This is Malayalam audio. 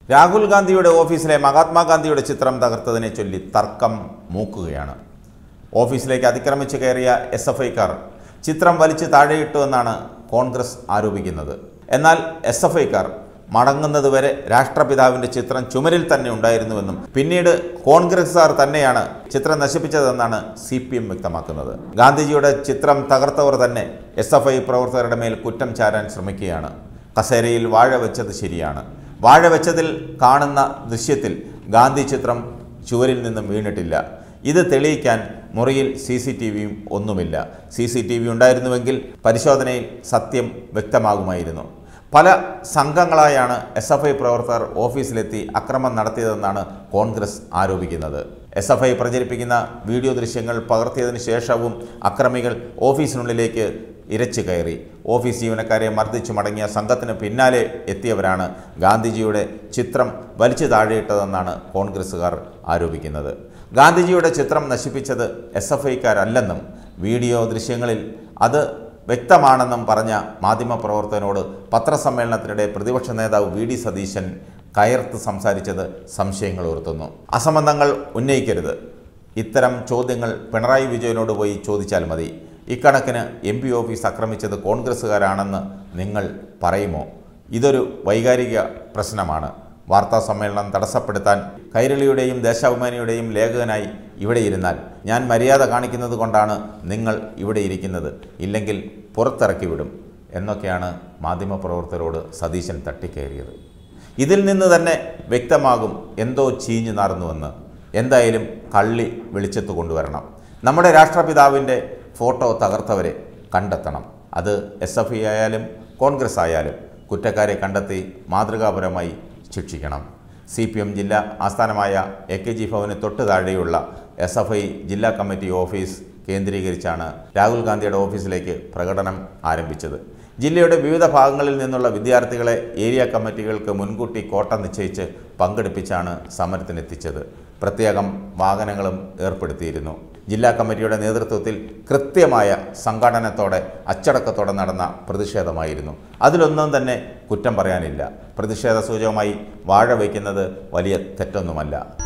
രാഹുൽ ഗാന്ധിയുടെ ഓഫീസിലെ മഹാത്മാഗാന്ധിയുടെ ചിത്രം തകർത്തതിനെ ചൊല്ലി തർക്കം മൂക്കുകയാണ് ഓഫീസിലേക്ക് അതിക്രമിച്ച് കയറിയ എസ് എഫ് ഐക്കാർ ചിത്രം വലിച്ചു താഴെയിട്ടുവെന്നാണ് കോൺഗ്രസ് ആരോപിക്കുന്നത് എന്നാൽ എസ് എഫ് ഐക്കാർ മടങ്ങുന്നതുവരെ രാഷ്ട്രപിതാവിന്റെ ചിത്രം ചുമരിൽ തന്നെ ഉണ്ടായിരുന്നുവെന്നും പിന്നീട് കോൺഗ്രസ്സുകാർ തന്നെയാണ് ചിത്രം നശിപ്പിച്ചതെന്നാണ് സി പി എം വ്യക്തമാക്കുന്നത് ഗാന്ധിജിയുടെ ചിത്രം തകർത്തവർ തന്നെ എസ് എഫ് ഐ പ്രവർത്തകരുടെ മേൽ കുറ്റം ചാരാൻ ശ്രമിക്കുകയാണ് കസേരയിൽ വാഴ വെച്ചത് ശരിയാണ് വാഴ വെച്ചതിൽ കാണുന്ന ദൃശ്യത്തിൽ ഗാന്ധി ചിത്രം ചുവരിൽ നിന്നും വീണിട്ടില്ല ഇത് തെളിയിക്കാൻ മുറിയിൽ സി സി ടി വിയും ഒന്നുമില്ല സി സി ടി വി ഉണ്ടായിരുന്നുവെങ്കിൽ പരിശോധനയിൽ സത്യം വ്യക്തമാകുമായിരുന്നു പല സംഘങ്ങളായാണ് എസ് എഫ് ഐ പ്രവർത്തകർ ഓഫീസിലെത്തി അക്രമം നടത്തിയതെന്നാണ് കോൺഗ്രസ് ആരോപിക്കുന്നത് എസ് എഫ് ഐ പ്രചരിപ്പിക്കുന്ന വീഡിയോ ദൃശ്യങ്ങൾ പകർത്തിയതിനു ശേഷവും അക്രമികൾ ഓഫീസിനുള്ളിലേക്ക് ഇരച്ചു കയറി ഓഫീസ് ജീവനക്കാരെ മർദ്ദിച്ചു മടങ്ങിയ സംഘത്തിന് പിന്നാലെ എത്തിയവരാണ് ഗാന്ധിജിയുടെ ചിത്രം വലിച്ചു താഴെയിട്ടതെന്നാണ് കോൺഗ്രസ്സുകാർ ആരോപിക്കുന്നത് ഗാന്ധിജിയുടെ ചിത്രം നശിപ്പിച്ചത് എസ് എഫ് ഐക്കാരല്ലെന്നും വീഡിയോ ദൃശ്യങ്ങളിൽ അത് വ്യക്തമാണെന്നും പറഞ്ഞ മാധ്യമപ്രവർത്തകനോട് പത്രസമ്മേളനത്തിനിടെ പ്രതിപക്ഷ നേതാവ് വി ഡി സതീശൻ കയർത്ത് സംസാരിച്ചത് സംശയങ്ങൾ ഉയർത്തുന്നു അസംബന്ധങ്ങൾ ഉന്നയിക്കരുത് ഇത്തരം ചോദ്യങ്ങൾ പിണറായി വിജയനോട് പോയി ചോദിച്ചാൽ മതി ഇക്കണക്കിന് എം പി ഓഫീസ് ആക്രമിച്ചത് കോൺഗ്രസ്സുകാരാണെന്ന് നിങ്ങൾ പറയുമോ ഇതൊരു വൈകാരിക പ്രശ്നമാണ് വാർത്താ സമ്മേളനം തടസ്സപ്പെടുത്താൻ കൈരളിയുടെയും ദേശാഭിമാനിയുടെയും ലേഖകനായി ഇവിടെ ഇരുന്നാൽ ഞാൻ മര്യാദ കാണിക്കുന്നത് കൊണ്ടാണ് നിങ്ങൾ ഇവിടെ ഇരിക്കുന്നത് ഇല്ലെങ്കിൽ പുറത്തിറക്കി വിടും എന്നൊക്കെയാണ് മാധ്യമപ്രവർത്തകരോട് സതീശൻ തട്ടിക്കയറിയത് ഇതിൽ നിന്ന് തന്നെ വ്യക്തമാകും എന്തോ ചീഞ്ഞു നാർന്നുവെന്ന് എന്തായാലും കള്ളി വെളിച്ചത്ത് കൊണ്ടുവരണം നമ്മുടെ രാഷ്ട്രപിതാവിൻ്റെ ഫോട്ടോ തകർത്തവരെ കണ്ടെത്തണം അത് എസ് എഫ് ഐ ആയാലും കോൺഗ്രസ് ആയാലും കുറ്റക്കാരെ കണ്ടെത്തി മാതൃകാപരമായി ശിക്ഷിക്കണം സി പി എം ജില്ലാ ആസ്ഥാനമായ എ കെ ജി ഭവന് തൊട്ട് താഴെയുള്ള എസ് എഫ് ഐ ജില്ലാ കമ്മിറ്റി ഓഫീസ് കേന്ദ്രീകരിച്ചാണ് രാഹുൽ ഗാന്ധിയുടെ ഓഫീസിലേക്ക് പ്രകടനം ആരംഭിച്ചത് ജില്ലയുടെ വിവിധ ഭാഗങ്ങളിൽ നിന്നുള്ള വിദ്യാർത്ഥികളെ ഏരിയ കമ്മിറ്റികൾക്ക് മുൻകൂട്ടി കോട്ട നിശ്ചയിച്ച് പങ്കെടുപ്പിച്ചാണ് സമരത്തിനെത്തിച്ചത് പ്രത്യേകം വാഹനങ്ങളും ഏർപ്പെടുത്തിയിരുന്നു ജില്ലാ കമ്മിറ്റിയുടെ നേതൃത്വത്തിൽ കൃത്യമായ സംഘടനത്തോടെ അച്ചടക്കത്തോടെ നടന്ന പ്രതിഷേധമായിരുന്നു അതിലൊന്നും തന്നെ കുറ്റം പറയാനില്ല പ്രതിഷേധ സൂചകമായി വാഴ വയ്ക്കുന്നത് വലിയ തെറ്റൊന്നുമല്ല